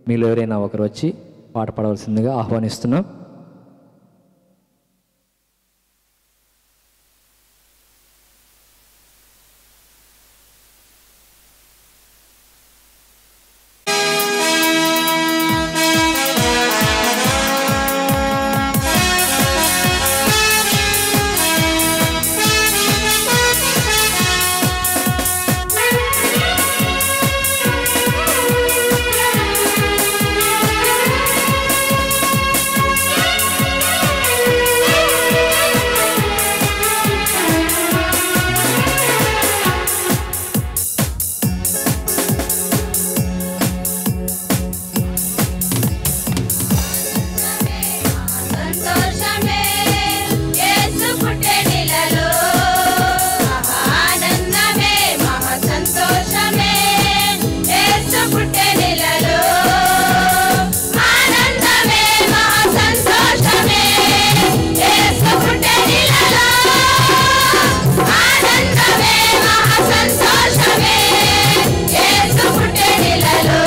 మీలో ఎవరైనా ఒకరు వచ్చి పాట పాడవలసిందిగా ఆహ్వానిస్తున్నాం సంతోషమే యేసు పుట్టెడిలలో ఆనందమే మహా సంతోషమే యేసు పుట్టెడిలలో ఆనందమే మహా సంతోషమే యేసు పుట్టెడిలలో ఆనందమే మహా సంతోషమే యేసు పుట్టెడిలలో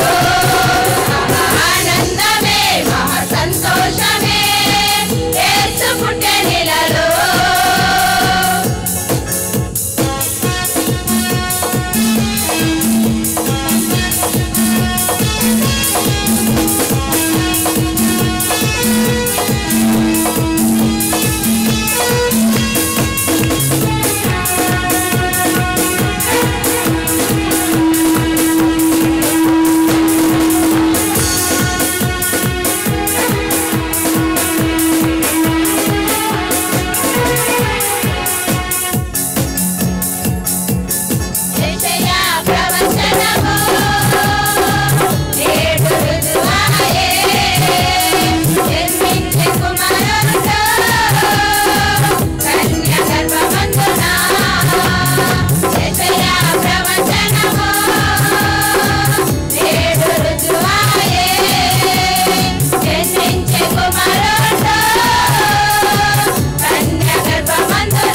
ఆనందమే మహా సంతోషమే యేసు పుట్టెడిలలో యెషయా ప్రవచనము నేడు రుజువాయే జన్మించే కుమారుడు కన్య గర్భమందున యెషయా ప్రవచనము నేడు రుజువాయే జన్మించే కుమారుడు కన్య గర్భమందున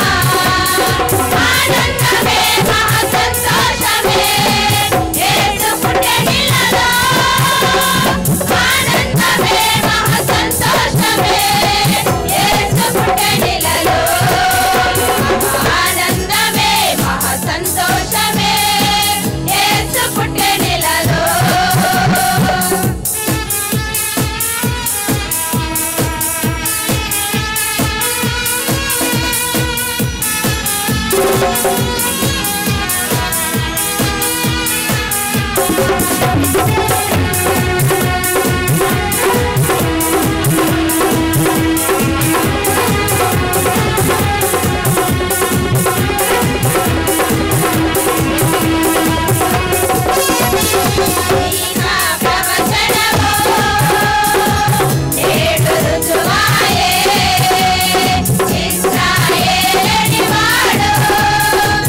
ఆనందమే మహా సంతోషమే యేసు పుట్టెడిలలో ఆనందమే మహా సంతోషమే యేసు పుట్టెడిలలో ఆనందమే మహా సంతోషమే యేసు పుట్టెడిలలో ఈనా ప్రవచనము నేడు రుజువాయే ఇశ్రాయేలుని వాడు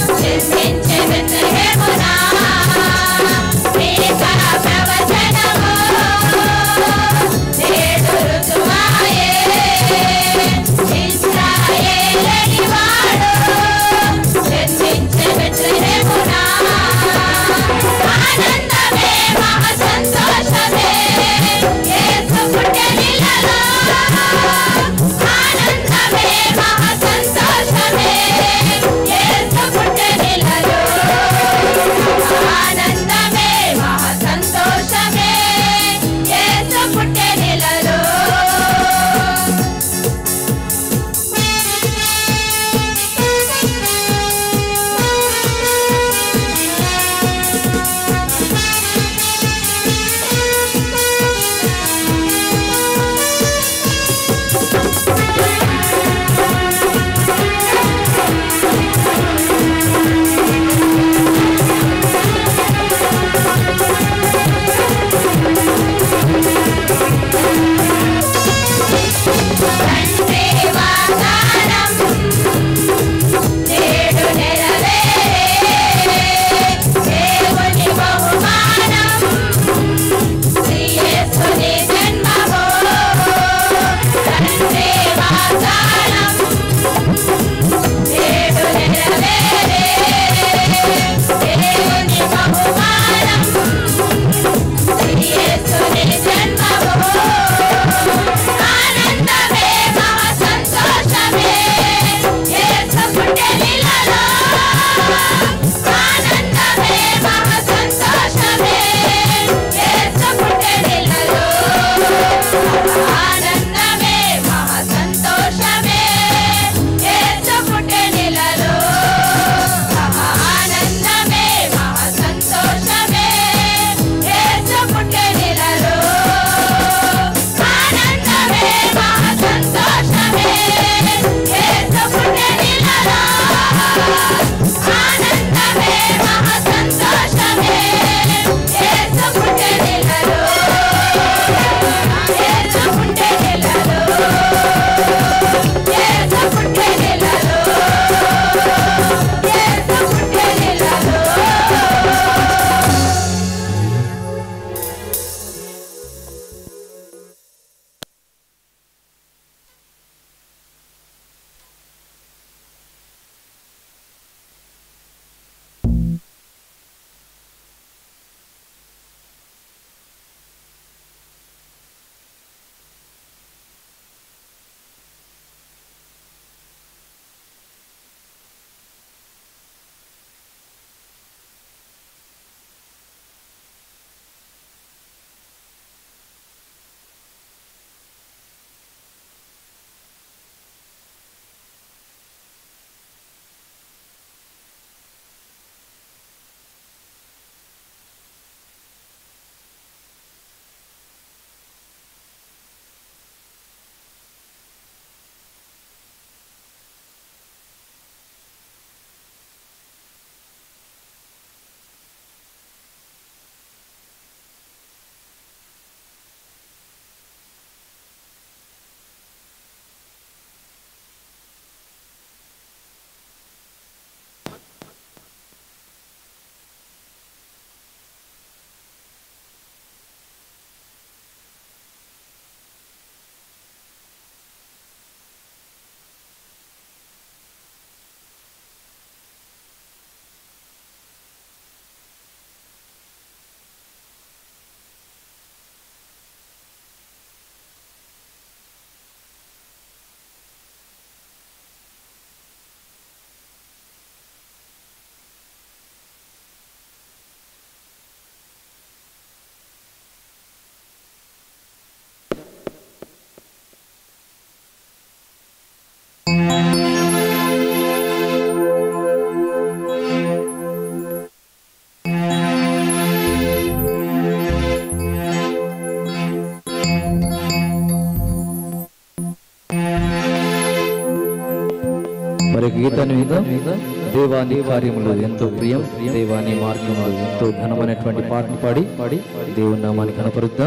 మరి గీతాన్ని మీద దేవాని కార్యములు ఎంతో ప్రియం దేవాని మార్గములు ఎంతో ఘనమైనటువంటి పాటను పాడి పాడి దేవుని నామాన్ని కనపరుద్దాం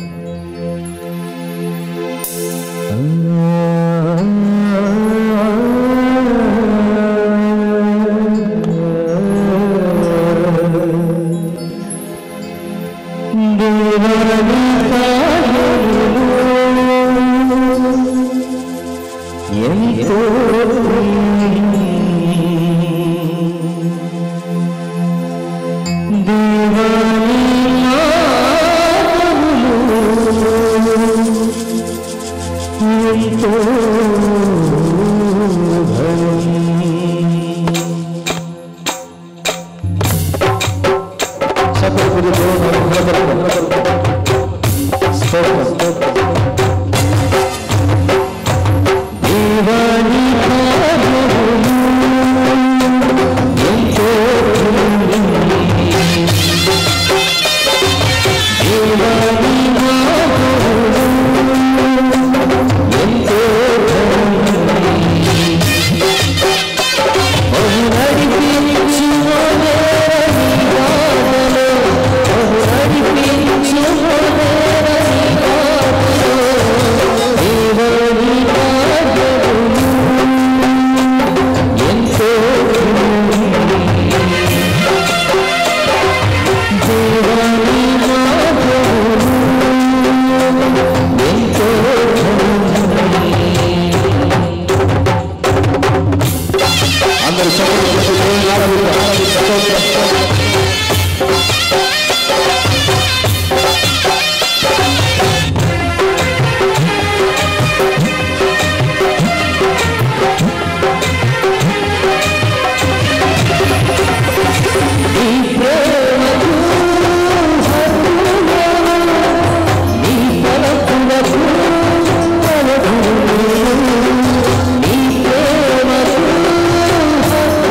అందరూ చప్పట్లు కొట్టి దేవుని ఆరాధిద్దాం. స్తోత్రం. నీ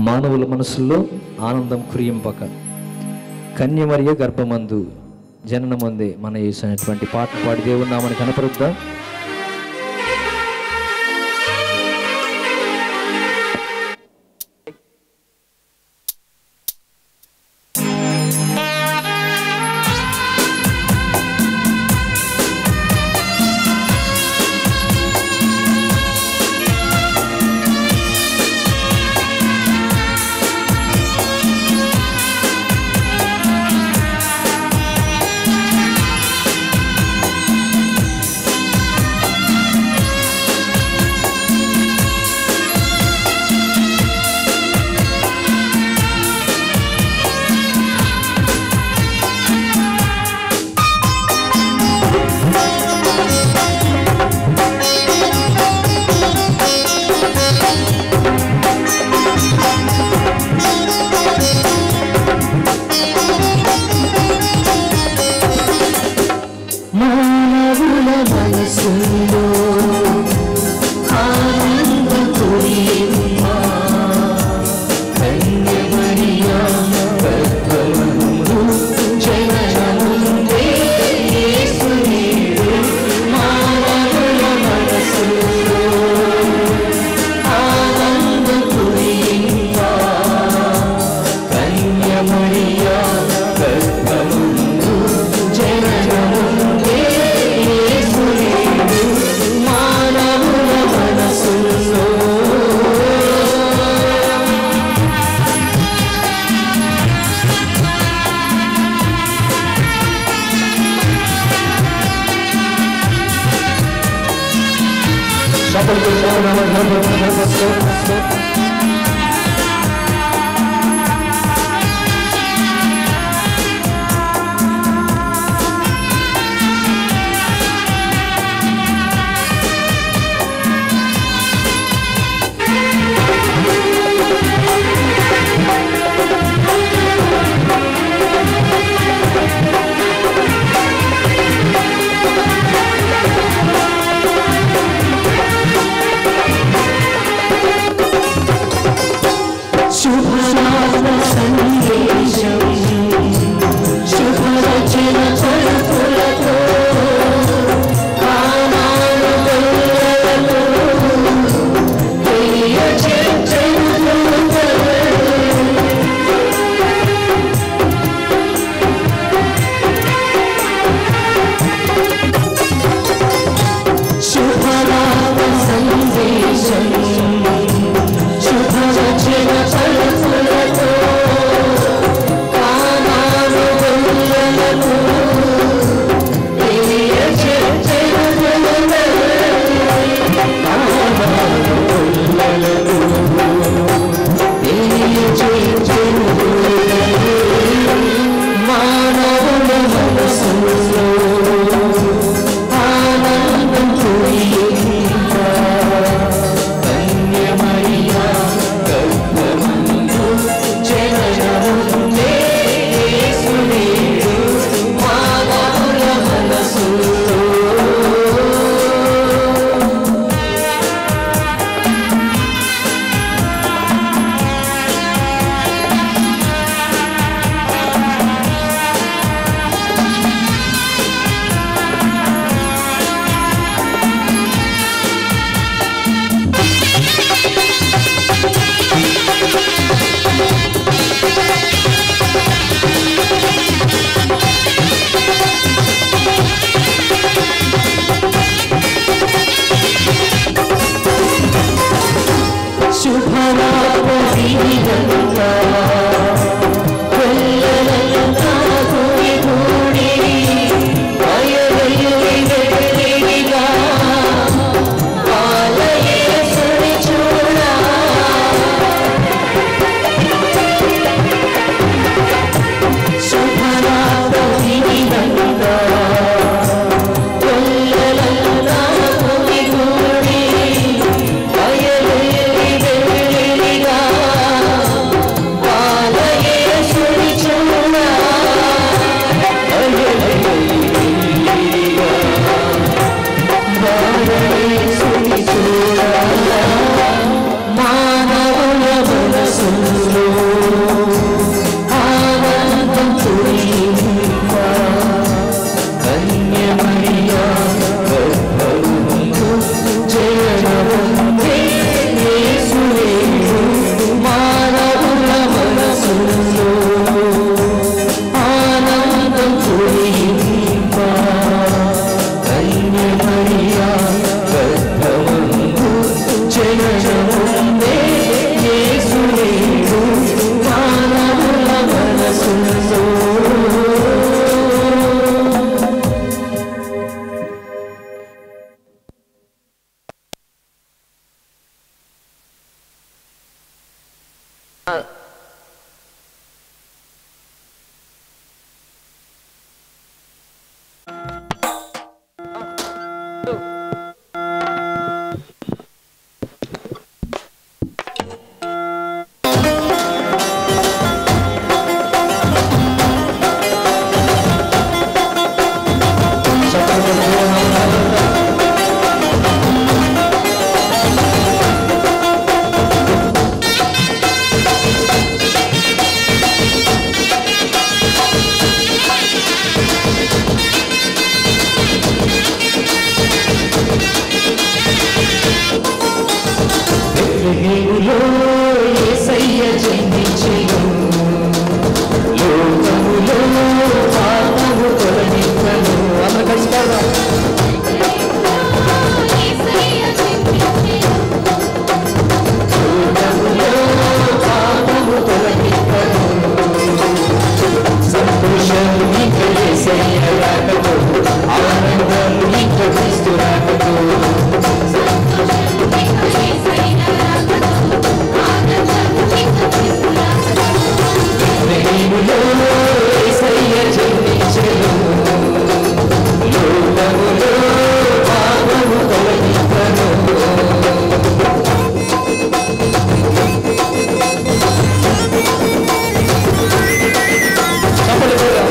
మానవుల మనసుల్లో ఆనందం కురియింపక కన్యమరియ గర్భమందు జననమందే మన యేసు అనేటువంటి పాట పాడి దేవుని నామని కనపరుద్దాం మానవుల మనసులో ఆనంద కురియుమా కన్యమరియా గర్భమందు జననముందే యేసునీడు మానవుల మనసులో ఆనంద కురియుమా కన్యమరియా గర్భమందు జననముందే యేసునీడు మానవుల మనసులో బెత్లెహేములో యేసయ్య జన్మించెను. లోకములో పాపము తొలగించెను. అందరూ కలిసి పాడదాం. లోకములో పాపము తొలగించెను. సంతోషం ఇంక యేసయ్య రాకతో ఆనందం ఇంక క్రీస్తు రాకతో బెత్లెహేములో యేసయ్య జన్మించెను. లోకములో పాపము తొలగించెను. చప్పట్లు కొడదాం.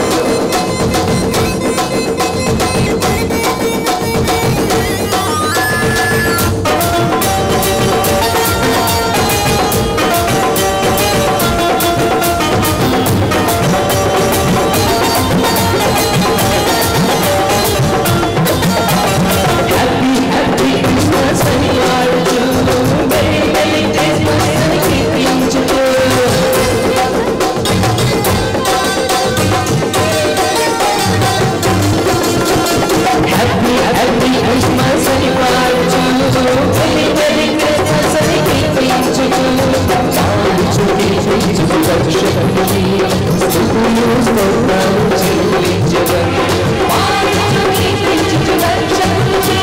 హ్యాపీ హ్యాపీ క్రిస్మస్ అని పాడుతూ మెరీ మెరీ క్రిస్మస్ అని కీర్తించుతూ హ్యాపీ హ్యాపీ క్రిస్మస్ అని పాడుతూ మెరీ మెరీ క్రిస్మస్ అని కీర్తించుతూ పాడుచు కీర్తించుతూ పరిశుద్ధుని స్తుతులు స్తోత్రాలు చెల్లించెదరు పాడుచు కీర్తించుతూ పరిశుద్ధుని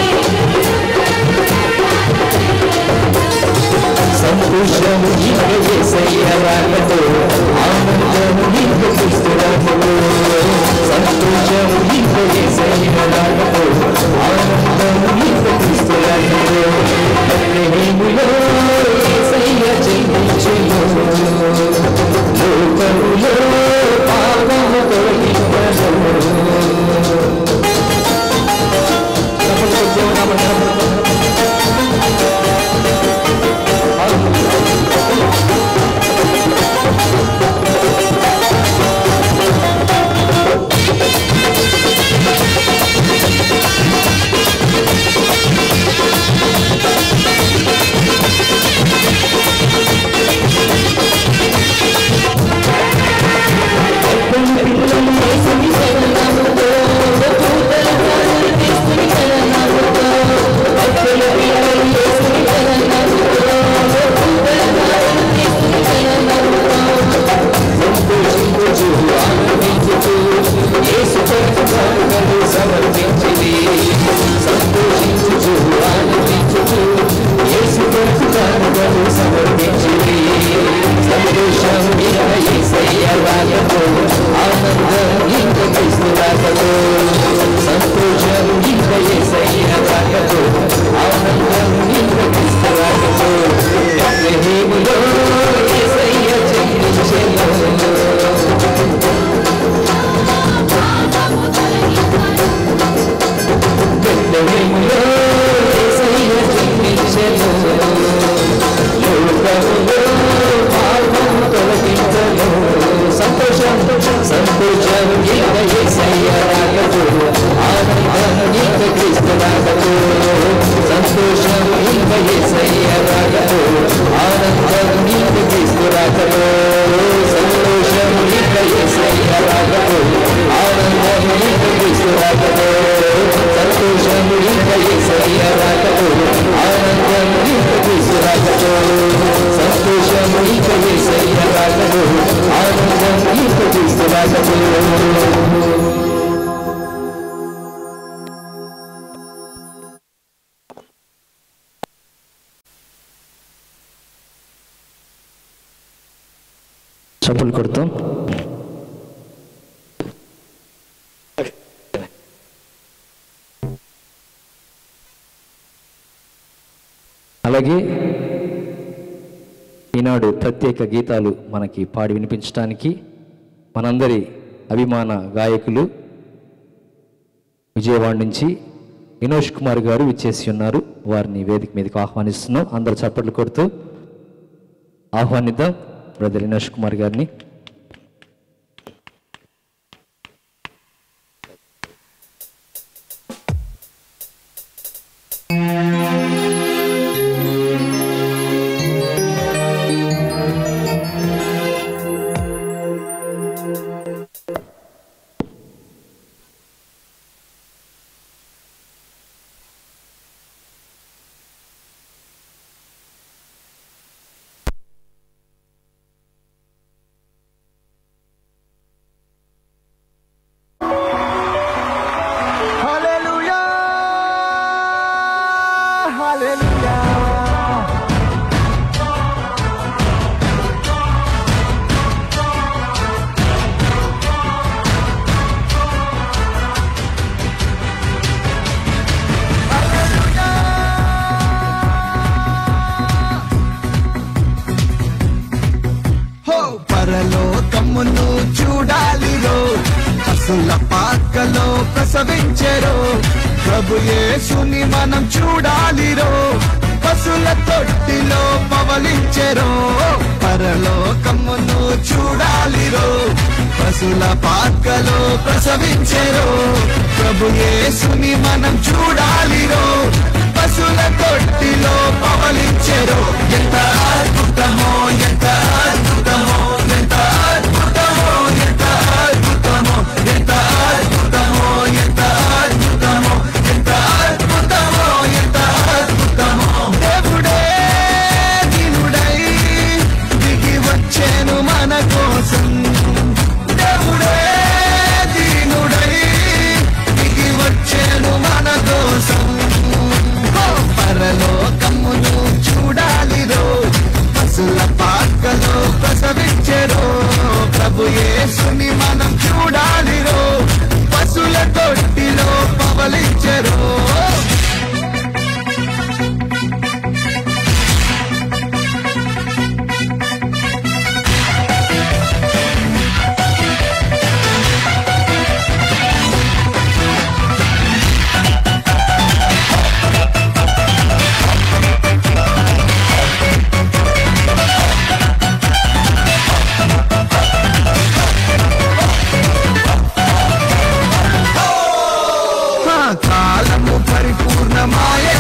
సంతోషము నీకు యేసయ్య రాకతో ఆనందము నీకు క్రీస్తురాకతో సంతోషము నీకు యేసయ్య రాకతో ఆనందము నీకు క్రీస్తురాకతో బెత్లెహేములో యేసయ్య జన్మించెను లోకములో పాపము తొలగించెను సంతోషం ఇంక ఏసయ్య రాకతో ఆనందం ఇంక క్రీస్తు రాకతో బెత్లెహేములో ఏసయ్య జన్మించెను బెత్లెహేములో యేసయ్య జన్మించెను. లోకములో పాపము తొలగించెను. సంతోషం సంతోషం ఇక యేసయ్య రాకతో ఆనందం ఇక క్రీస్తు రాకతో సంతోషం ఇక యేసయ్య రాకతో ఆనందం ఇక క్రీస్తు రాకతో సంతోషం ఇక యేసయ్య రాకతో ఆనందం ఇక క్రీస్తు రాకతో సంతోషం ఇక యేసయ్య రాకతో ఆనందం ఇక క్రీస్తు రాకతో సంతోషం ఇక యేసయ్య రాకతో ఆనందం ఇక క్రీస్తు రాకతో చప్పులు కొడతాం అలాగే ఈనాడు ప్రత్యేక గీతాలు మనకి పాడి వినిపించడానికి మనందరి అభిమాన గాయకులు విజయవాడ నుంచి వినోష్ కుమార్ గారు విచ్చేసి ఉన్నారు వారిని వేదిక మీదకి ఆహ్వానిస్తున్నాం అందరు చప్పట్లు కొడుతూ ఆహ్వానిద్దాం బ్రదర్ వినోష్ కుమార్ గారిని Hallelujah! Hallelujah! హో పరలోకమును చూడాలిరో పశుల పాకలో ప్రసవించెరో ప్రభు యేసుని మనం చూడాలిరో పశుల తొట్టిలో పవలించెరో పరలోకమును చూడాలిరో పశుల పాకలో ప్రసవించెరో ప్రభు యేసుని మనం చూడాలిరో పశుల తొట్టిలో పవలించెరో ఎంత అద్భుతమో ఎంత అద్భుతమో ఎంత అద్భుతమో ఎంత అద్భుతమో ఎంత అద్భుతమో ఎంత అద్భుతమో ఎంత అద్భుతమో ఎంత అద్భుతమో దేవుడే దీనుడై దిగి వచ్చేను మన కోసం దేవుడే దీనుడై దిగి వచ్చేను మన కోసం ఓ పరలోకమును చూడాలిరో పశుల పాకలో ప్రసవించెరో ప్రభు యేసుని మనం చూడాలిరో పశుల తొట్టిలో పవలించెరో ఆ కాలము పరిపూర్ణమాయే